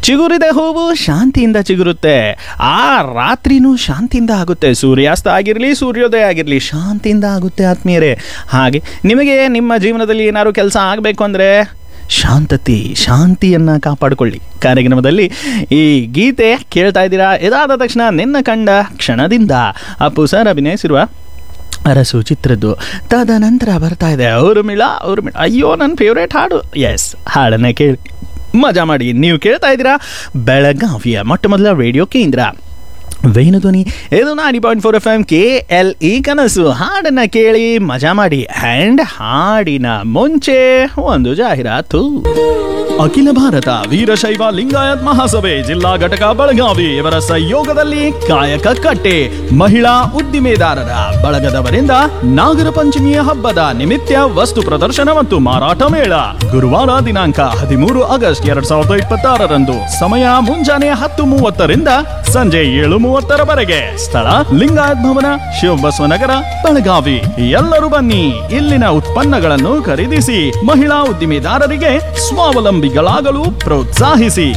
ಚಿಗುರಿದ ಹೂವು ಶಾಂತಿಯಿಂದ ಚಿಗುರುತ್ತೆ ಆ ರಾತ್ರಿನೂ ಶಾಂತಿಯಿಂದ ಆಗುತ್ತೆ ಸೂರ್ಯಾಸ್ತ ಆಗಿರಲಿ ಸೂರ್ಯೋದಯ ಆಗಿರಲಿ ಶಾಂತಿಯಿಂದ ಆಗುತ್ತೆ ಆತ್ಮೀಯರೇ ಹಾಗೆ ನಿಮಗೆ ನಿಮ್ಮ ಜೀವನದಲ್ಲಿ ಏನಾದ್ರು ಕೆಲಸ ಆಗಬೇಕು ಅಂದರೆ ಶಾಂತತೆ ಶಾಂತಿಯನ್ನು ಕಾಪಾಡಿಕೊಳ್ಳಿ ಕಾರ್ಯಕ್ರಮದಲ್ಲಿ ಈ ಗೀತೆ ಕೇಳ್ತಾ ಇದ್ದೀರಾ ಇದಾದ ತಕ್ಷಣ ನಿನ್ನ ಕಂಡ ಕ್ಷಣದಿಂದ ಅಪ್ಪು ಸರ್ ಅಭಿನಯಿಸಿರುವ ಅರಸು ಚಿತ್ರದ್ದು ತದನಂತರ ಬರ್ತಾ ಇದೆ ಊರ್ಮಿಳ ಊರ್ಮಿಳ ಅಯ್ಯೋ ನನ್ನ ಫೇವ್ರೇಟ್ ಹಾಡು ಎಸ್ ಹಾಡನ್ನು ಕೇಳಿ ಮಜಾ ಮಾಡಿ ನೀವು ಕೇಳ್ತಾ ಇದ್ದೀರಾ ಬೆಳಗಾವಿಯ ಮೊಟ್ಟ ಮೊದಲ ರೇಡಿಯೋ ಕೇಂದ್ರ ವೇಣುಧ್ವನಿ ಇದು ನಾಡಿ point four F M K L E ಕನಸು ಹಾಡನ್ನು ಕೇಳಿ ಮಜಾ ಮಾಡಿ ಆ್ಯಂಡ್ ಹಾಡಿನ ಮುಂಚೆ ಒಂದು ಜಾಹೀರಾತು ಅಖಿಲ ಭಾರತ ವೀರಶೈವ ಲಿಂಗಾಯತ್ ಮಹಾಸಭೆ ಜಿಲ್ಲಾ ಘಟಕ ಬೆಳಗಾವಿ ಇವರ ಸಹಯೋಗದಲ್ಲಿ ಕಾಯಕ ಕಟ್ಟೆ ಮಹಿಳಾ ಉದ್ದಿಮೆದಾರರ ಬಳಗದವರಿಂದ ನಾಗರ ಪಂಚಮಿಯ ಹಬ್ಬದ ನಿಮಿತ್ತ ವಸ್ತು ಪ್ರದರ್ಶನ ಮತ್ತು ಮಾರಾಟ ಮೇಳ ಗುರುವಾರ ದಿನಾಂಕ ಹದಿಮೂರು ಆಗಸ್ಟ್ ಎರಡ್ ಸಾವಿರದ ಇಪ್ಪತ್ತಾರರಂದು ಸಮಯ ಮುಂಜಾನೆ ಹತ್ತು ಮೂವತ್ತರಿಂದ ಸಂಜೆ ಏಳು ಮೂವತ್ತರವರೆಗೆ ಸ್ಥಳ ಲಿಂಗಾಯತ್ ಭವನ ಶಿವಬಸವನಗರ ಬೆಳಗಾವಿ ಎಲ್ಲರೂ ಬನ್ನಿ ಇಲ್ಲಿನ ಉತ್ಪನ್ನಗಳನ್ನು ಖರೀದಿಸಿ ಮಹಿಳಾ ಉದ್ದಿಮೆದಾರರಿಗೆ ಸ್ವಾವಲಂಬಿಗಳಾಗಲು ಪ್ರೋತ್ಸಾಹಿಸಿ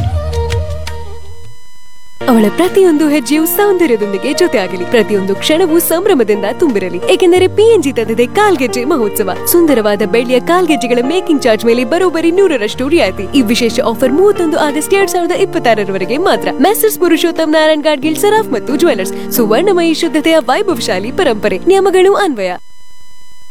ಅವಳ ಪ್ರತಿಯೊಂದು ಹೆಜ್ಜೆಯು ಸೌಂದರ್ಯದೊಂದಿಗೆ ಜೊತೆಯಾಗಲಿ ಪ್ರತಿಯೊಂದು ಕ್ಷಣವೂ ಸಂಭ್ರಮದಿಂದ ತುಂಬಿರಲಿ ಏಕೆಂದರೆ ಪಿಎನ್ಜಿ ತಂದಿದೆ ಕಾಲ್ಗೆಜ್ಜೆ ಮಹೋತ್ಸವ ಸುಂದರವಾದ ಬೆಳ್ಳಿಯ ಕಾಲ್ಗೆಜ್ಜೆಗಳ ಮೇಕಿಂಗ್ ಚಾರ್ಜ್ ಮೇಲೆ ಬರೋಬ್ಬರಿ ನೂರರಷ್ಟು ರಿಯಾಯಿತಿ ಈ ವಿಶೇಷ ಆಫರ್ ಮೂವತ್ತೊಂದು ಆಗಸ್ಟ್ ಎರಡ್ ಸಾವಿರದ ಇಪ್ಪತ್ತಾರರವರೆಗೆ ಮಾತ್ರ ಮೆಸರ್ಸ್ ಪುರುಷೋತ್ತಮ್ ನಾರಾಯಣ್ ಗಾಡ್ಗಿಲ್ ಸರಾಫ್ ಮತ್ತು ಜ್ಯುವೆಲರ್ಸ್ ಸುವರ್ಣಮಯಿ ಶುದ್ಧತೆಯ ವೈಭವಶಾಲಿ ಪರಂಪರೆ ನಿಯಮಗಳು ಅನ್ವಯ